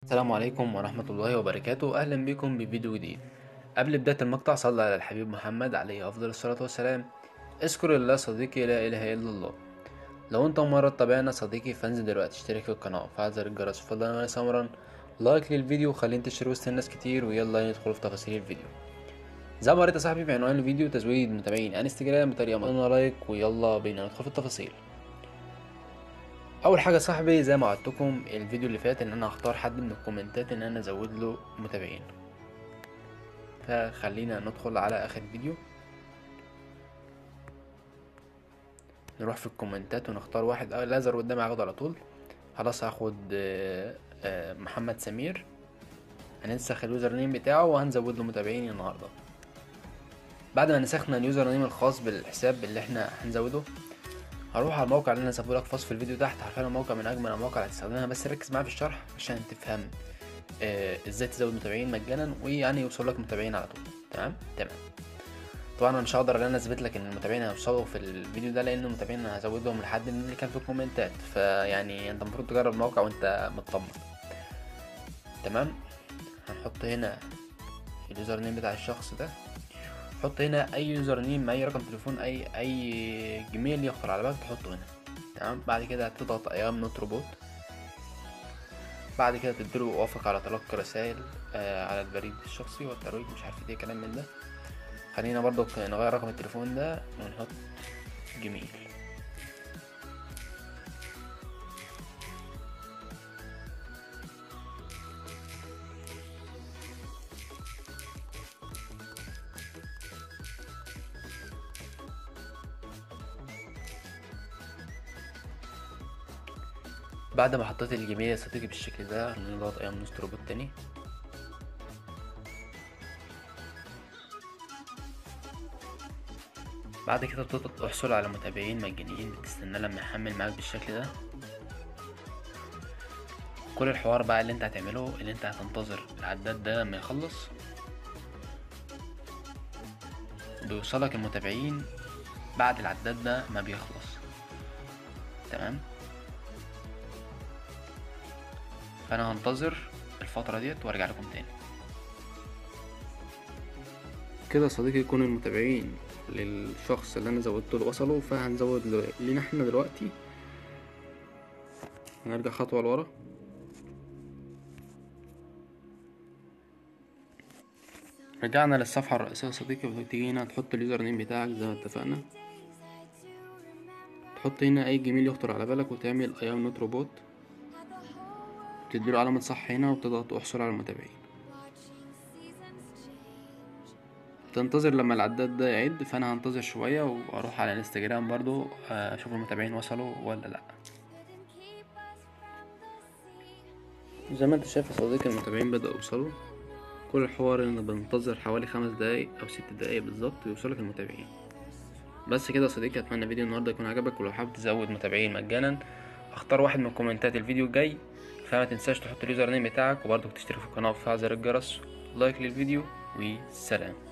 السلام عليكم ورحمة الله وبركاته أهلا بكم بفيديو جديد قبل بداية المقطع صلى على الحبيب محمد عليه أفضل الصلاة والسلام اذكر الله صديقي لا إله إلا الله لو انت مرة تتابعنا صديقي فانزل دلوقتي اشترك في القناة وفعل زر الجرس وفضلا وليس أمرا لايك للفيديو وخليه ينتشر وسط الناس كتير ويلا ندخل في تفاصيل الفيديو زي ما قريت يا صاحبي في عنوان الفيديو تزويد متابعين انستجرام بطريقة مضمونة لايك ويلا بينا ندخل في التفاصيل اول حاجه يا صاحبي زي ما وعدتكم الفيديو اللي فات ان انا هختار حد من الكومنتات ان انا ازود له متابعين فخلينا ندخل على اخر فيديو نروح في الكومنتات ونختار واحد اه لازر قدامي هاخده على طول خلاص هاخد آه، آه، محمد سمير هننسخ اليوزر نيم بتاعه وهنزود له متابعين النهارده بعد ما نسخنا اليوزر نيم الخاص بالحساب اللي احنا هنزوده هروح على الموقع اللي انا سابه لك في وصف الفيديو تحت عارفين الموقع من اجمل المواقع اللي هتستخدمها بس ركز معايا في الشرح عشان تفهم آه ازاي تزود متابعين مجانا ويعني يوصل لك متابعين على طول تمام تمام طبعا انا مش هقدر ان انا اثبت لك ان المتابعين هيوصلوا في الفيديو ده لان المتابعين انا هزودهم لحد من اللي كان في الكومنتات فيعني انت المفروض تجرب الموقع وانت مطمن تمام هنحط هنا اليوزر نيم بتاع الشخص ده حط هنا اي يوزر نيم اي رقم تليفون اي اي جيميل يخطر على بالك تحطه هنا تمام بعد كده هتضغط ايام نوت روبوت بعد كده تديله وافق على تلقي رسائل آه على البريد الشخصي والترويج مش عارف ايه كلام من ده خلينا برضو نغير رقم التليفون ده ونحط جيميل بعد ما حطيت الجيميل يا صديقي بالشكل ده نضغط ايام نص روبوت تاني بعد كده تحصل على متابعين مجانيين بتستنى لما يحمل معاك بالشكل ده كل الحوار بقى اللي انت هتعمله اللي انت هتنتظر العداد ده لما يخلص بيوصلك المتابعين بعد العداد ده ما بيخلص تمام فانا هنتظر الفترة ديت وارجع لكم تاني كده صديقي يكون المتابعين للشخص اللي انا زودته له وصلوا فهنزود له لينا احنا دلوقتي هنرجع خطوة لورا رجعنا للصفحة الرئيسية يا صديقي وتيجي هنا تحط اليوزر نيم بتاعك زي ما اتفقنا تحط هنا اي جيميل يخطر على بالك وتعمل ايام نوت روبوت تديله علامة صح هنا وتضغط احصل على المتابعين تنتظر لما العداد ده يعد فانا هنتظر شوية واروح على الانستجرام برضو اشوف المتابعين وصلوا ولا لا زي ما انت شايف يا صديقي المتابعين بدأوا يوصلوا كل الحوار ان بنتظر حوالي خمس دقايق او ست دقايق بالظبط ويوصلك المتابعين بس كده يا صديقي اتمنى فيديو النهارده يكون عجبك ولو حابب تزود متابعين مجانا اختار واحد من كومنتات الفيديو الجاي فما تنساش تحط اليوزر نيم بتاعك وبرضك تشترك في القناه وتفعل زر الجرس لايك للفيديو والسلام